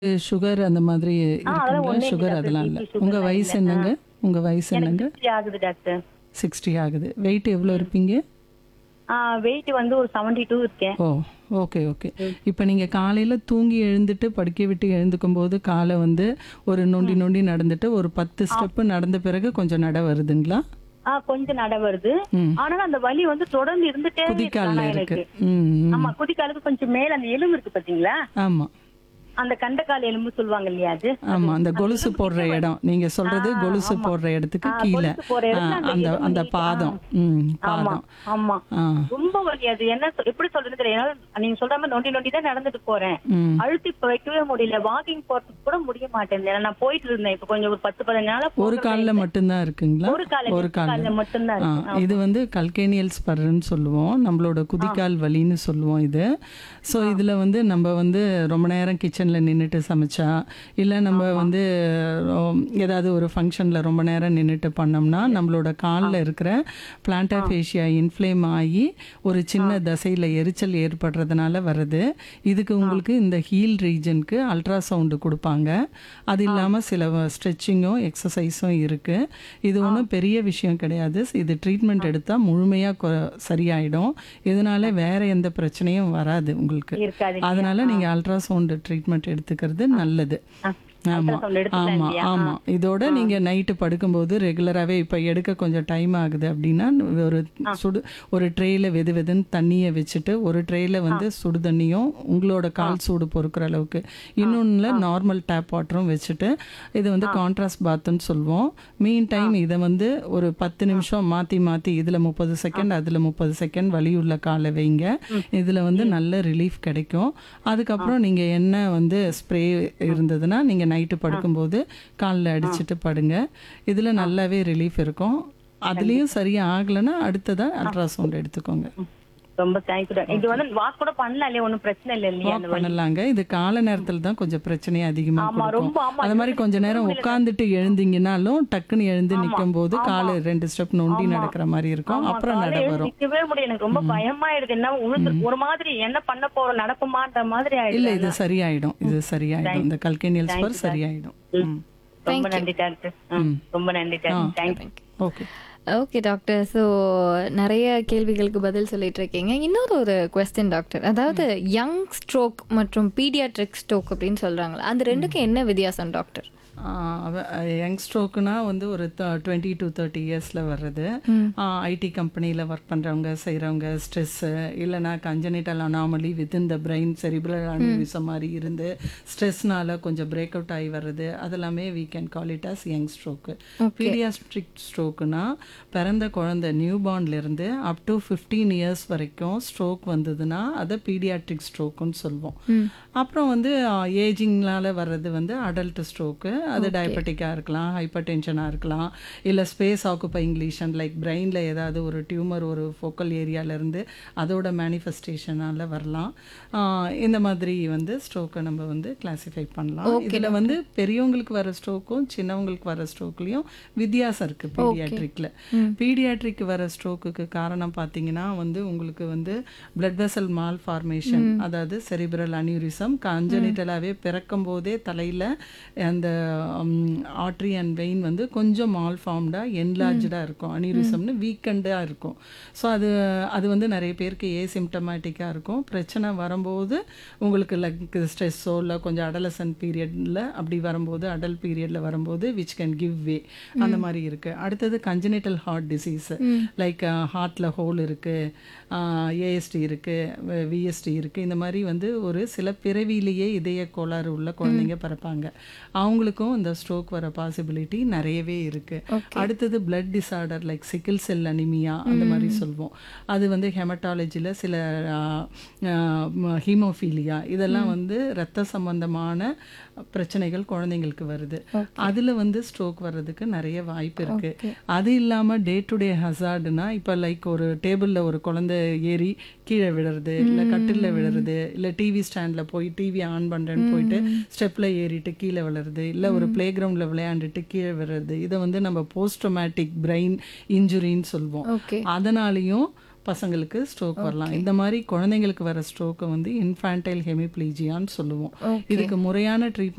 Sugar அந்த மாதிரி அதெல்லாம் இருக்குங்களா ஒண்ணும் இல்ல சுகர் டாக்டர். அதெல்லாம் இல்லை BP, sugar உங்க எல்லாம் வயசு இல்ல. என்னங்க உங்க வயசு எனக்கு என்னங்க 60 ஆகுது டாக்டர் சிக்ஸ்டி ஆகுது வெயிட் எவ்வளோ இருப்பீங்க வெயிட் வந்து ஒரு 72 இருக்கேன் ஓ ஓகே ஓகே இப்போ நீங்கள் காலையில் தூங்கி எழுந்துட்டு படுக்கை விட்டு எழுந்துக்கும் போது காலை வந்து ஒரு நொண்டி நொண்டி நடந்துட்டு ஒரு பத்து ஸ்டெப்பு நடந்த பிறகு கொஞ்சம் நட வருதுங்களா ஆ கொஞ்சம் நட வருது ம். ஆனாலும் அந்த வலி வந்து தொடர்ந்து இருந்துட்டே இருக்கு குதிக்காலில் ஆனா இருக்கு எனக்கு ம் ம். ஆமா குதிக்காலுக்கு கொஞ்சம் மேல அந்த எலும்பு இருக்கு பாத்தீங்களா ஆமா அந்த கண்டக்கால் எலும்பு சொல்லுவாங்க இல்லையா அது ஆமா அந்த கொலுசு போடுற இடம் நீங்க சொல்றது கொலுசு போடுற இடத்துக்கு ஆ, கீழே கொலுசு போடுற இடத்துல ஆ, அந்த அந்த எலும்பு அந்த நீட்டு. பாதம் ம் ஆமா பாதம் ஆமா ஆ ரொம்ப வலி அது என்ன சொ- எப்படி சொல்றது தெரியல என்னால நீங்க சொல்ற மாதிரி நொண்டி நொண்டி தான் நடந்துட்டு போறேன் ம் அழுத்தி இப்ப வைக்கவே முடியல வாக்கிங் போறதுக்கு கூட முடிய மாட்டேங்குது ஏன்னா நான் போயிட்டு இருந்தேன் இப்ப கொஞ்சம் ஒரு பத்து பதினஞ்சு நாளா ஒரு போகவே கால்ல இல்லை. மட்டும்தான் இருக்குங்களா ஒரு கால ஒரு கால்ல கால்ல மட்டும்தான் ஆ, இருக்கு இது வந்து கல்கேனியல் ஸ்பர்ன்னு சொல்லுவோம் நம்மளோட குதிக்கால் வலின்னு சொல்லுவோம் இது ஸோ இதில் வந்து நம்ம வந்து ரொம்ப நேரம் கிச்சனில் நின்றுட்டு சமைச்சா இல்லை நம்ம வந்து ரொ- ஏதாவது ஒரு ஃபங்க்ஷனில் ரொம்ப நேரம் நின்றுட்டு பண்ணோம்னா நம்மளோட காலில் இருக்கிற பிளான்டாஃபேஷியா இன்ஃப்ளேம் ஆகி ஒரு சின்ன தசையில் எரிச்சல் ஏற்படுறதுனால வருது இதுக்கு உங்களுக்கு இந்த ஹீல் ரீஜனுக்கு அல்ட்ராசவுண்டு கொடுப்பாங்க அது இல்லாமல் சில ஸ்ட்ரெச்சிங்கும் எக்ஸசைஸும் இருக்குது இது ஒன்றும் பெரிய விஷயம் கிடையாது இது ட்ரீட்மெண்ட் எடுத்தால் முழுமையாக சரியாயிடும் இதனால வேற எந்த பிரச்சனையும் வராது உங்களுக்கு இருக்காது அதனால நீங்கள் அல்ட்ராசவுண்டு ட்ரீட்மெண்ட் எடுத்துக்கிறது நல்லது ஆமா ultrasound எடுத்துக்கலாம் ஆமா இல்லையா? ஆமா இதோட நீங்க நைட்டு படுக்கும்போது ரெகுலராகவே இப்போ எடுக்க கொஞ்சம் டைம் ஆகுது அப்படின்னா ஒரு சுடு ஒரு ட்ரேயில் வெது வெதுன்னு தண்ணியை வச்சுட்டு ஒரு ட்ரேயில் வந்து சுடு தண்ணியும் உங்களோட கால் சூடு பொறுக்கிற அளவுக்கு இன்னொன்றில் நார்மல் டேப் வாட்டரும் வச்சுட்டு இது வந்து கான்ட்ராஸ்ட் பாத்துன்னு சொல்லுவோம் மீன் டைம் இதை வந்து ஒரு பத்து நிமிஷம் மாற்றி மாற்றி இதில் முப்பது செகண்ட் அதில் முப்பது செகண்ட் வலி உள்ள காலை வைங்க இதில் வந்து நல்ல ரிலீஃப் கிடைக்கும் அதுக்கப்புறம் நீங்கள் என்ன வந்து ஸ்ப்ரே இருந்ததுன்னா நீங்கள் நைட்டு படுக்கும்போது காலில் அடிச்சிட்டு படுங்க இதில் நல்லாவே ரிலீஃப் இருக்கும் அதுலேயும் சரியா ஆகலைன்னா அடுத்ததாக அல்ட்ராசவுண்ட் எடுத்துக்கோங்க ரொம்ப தேங்க்யூ டாக்டர் இது வந்து வாக் கூட பண்ணலாம் இல்லையா ஒண்ணும் பிரச்சனை இல்லை இல்லையா அந்த வாக் பண்ணலாங்க இது கால நேரத்தில் தான் கொஞ்சம் பிரச்சனையே அதிகமாக ஆமா ரொம்ப கொடுக்கும் ஆமா அது மாதிரி கொஞ்ச நேரம் உட்காந்துட்டு எழுந்தீங்கன்னாலும் டக்குன்னு எழுந்து நிற்கும் போது காலை ரெண்டு ஸ்டெப் நொண்டி நடக்கிற மாதிரி இருக்கும் அப்புறம் நட காலையில வரும் நிக்கவே முடியல எனக்கு ரொம்ப பயமாயிடுது என்ன உழுந்து ஒரு மாதிரி என்ன பண்ண போறோம் நடக்குமான்ற மாதிரி இல்ல ஆயிடுது இது சரியாயிடும் இது சரியாயிடும் இந்த கல்கேனியல் ஸ்பர் சரியாயிடும் ம். ரொம்ப நன்றி டாக்டர் ம், ரொம்ப நன்றி doctor thank you okay okay doctor so நிறைய கேள்விகளுக்கு பதில் சொல்லிட்டு இருக்கீங்க இன்னொரு ஒரு கொஸ்டின் டாக்டர் அதாவது யங் ஸ்ட்ரோக் மற்றும் பீடியாட்ரிக் ஸ்ட்ரோக் அப்படின்னு சொல்றாங்களா அந்த ரெண்டுக்கும் என்ன வித்தியாசம் டாக்டர் யங் ஸ்ட்ரோக்குனா வந்து ஒரு டுவெண்ட்டி டு தேர்ட்டி இயர்ஸில் வர்றது ஐடி கம்பெனியில் ஒர்க் பண்ணுறவங்க செய்கிறவங்க ஸ்ட்ரெஸ்ஸு இல்லைனா congenital anomaly within the brain cerebral aneurysm மாதிரி இருந்து ஸ்ட்ரெஸ்னால கொஞ்சம் பிரேக் அவுட் ஆகி வர்றது அதெல்லாமே we can call it as young stroke paediatric ஸ்ட்ரோக்குனா பிறந்த குழந்தை நியூ இருந்து அப் டு ஃபிஃப்டீன் இயர்ஸ் வரைக்கும் ஸ்ட்ரோக் வந்ததுன்னா அதை பீடியாட்ரிக் ஸ்ட்ரோக்குன்னு சொல்லுவோம் அப்புறம் வந்து ஏஜிங்னால வர்றது வந்து அடல்ட் ஸ்ட்ரோக்கு அது டயபெட்டிக்காக இருக்கலாம் ஹைப்பர் டென்ஷனாக இருக்கலாம் இல்லை ஸ்பேஸ் ஆக்குப்பைங் லீஷன் லைக் பிரெயினில் ஏதாவது ஒரு டியூமர் ஒரு ஃபோக்கல் ஏரியாவிலேருந்து அதோட மேனிஃபெஸ்டேஷனால் வரலாம் ஆஹ் இந்த மாதிரி வந்து ஸ்ட்ரோக்கை நம்ம வந்து கிளாஸிஃபை பண்ணலாம் இதில் வந்து பெரியவங்களுக்கு வர ஸ்ட்ரோக்கும் சின்னவங்களுக்கு வர ஸ்ட்ரோக்லேயும் வித்தியாசம் இருக்குது பீடியாட்ரிக்கில் பீடியாட்ரிக் வர ஸ்ட்ரோக்குக்கு காரணம் பார்த்தீங்கன்னா வந்து உங்களுக்கு வந்து பிளட் வெசல் மால் ஃபார்மேஷன் அதாவது செரிபிரல் அனியூரிசம் கஞ்சனிட்டலாகவே பிறக்கும் போதே தலையில் அந்த ஆட்ரி அண்ட் வெயின் வந்து கொஞ்சம் மால் ஃபார்ம்டாக என்லார்ஜாக இருக்கும் அனியூரிசம்னு வீக்கண்டாக இருக்கும் ஸோ அது அது வந்து நிறைய பேருக்கு ஏசிம்டமேட்டிக்காக இருக்கும் பிரச்சனை வரும்போது உங்களுக்கு லைக் ஸ்ட்ரெஸ்ஸோ இல்லை கொஞ்சம் அடலசன் பீரியடில் அப்படி வரும்போது அடல் பீரியடில் வரும்போது விச் கேன் கிவ் வே அந்த மாதிரி இருக்குது அடுத்தது கஞ்சனிட்டல் ஹார்ட் டிசீஸ் லைக் ஹார்ட்டில் ஹோல் இருக்குது ஏஎஸ்டி இருக்குது விஎஸ்டி இருக்குது இந்த மாதிரி வந்து ஒரு சில பிறவியிலேயே இதய கோளாறு உள்ள குழந்தைங்க பிறப்பாங்க அவங்களுக்கும் இந்த ஸ்ட்ரோக் வர பாசிபிலிட்டி நிறையவே இருக்குது அடுத்தது blood disorder like sickle cell anaemia அந்த மாதிரி சொல்வோம் அது வந்து ஹெமட்டாலஜியில் சில ஹீமோஃபீலியா இதெல்லாம் வந்து இரத்த சம்பந்தமான பிரச்சனைகள் குழந்தைங்களுக்கு வருது அதில் வந்து ஸ்ட்ரோக் வர்றதுக்கு நிறைய வாய்ப்பு இருக்கு அது இல்லாமல் டே டு டே ஹசார்டுனா இப்போ லைக் ஒரு டேபிளில் ஒரு குழந்தை ஏறி கீழே விழுறது இல்லை கட்டிலில் விழுறது இல்லை டிவி ஸ்டாண்டில் போய் டிவி ஆன் பண்ணுறேன்னு போயிட்டு ஸ்டெப்பில் ஏறிட்டு கீழே விழுறது இல்லை ஒரு பிளே கிரவுண்டில் விளையாண்டுட்டு கீழே விழுறது இதை வந்து நம்ம போஸ்ட்ரோமேட்டிக் பிரெயின் இன்ஜுரின்னு சொல்வோம் ஓகே அதனாலையும் பசங்களுக்கு ஸ்ட்ரோக் வரலாம் இந்த மாதிரி குழந்தைங்களுக்கு வர ஸ்ட்ரோக்கை வந்து இன்ஃபான்டைல் ஹெமிப்ளீஜியான்னு சொல்லுவோம் இதுக்கு முறையான ட்ரீட்மெண்ட்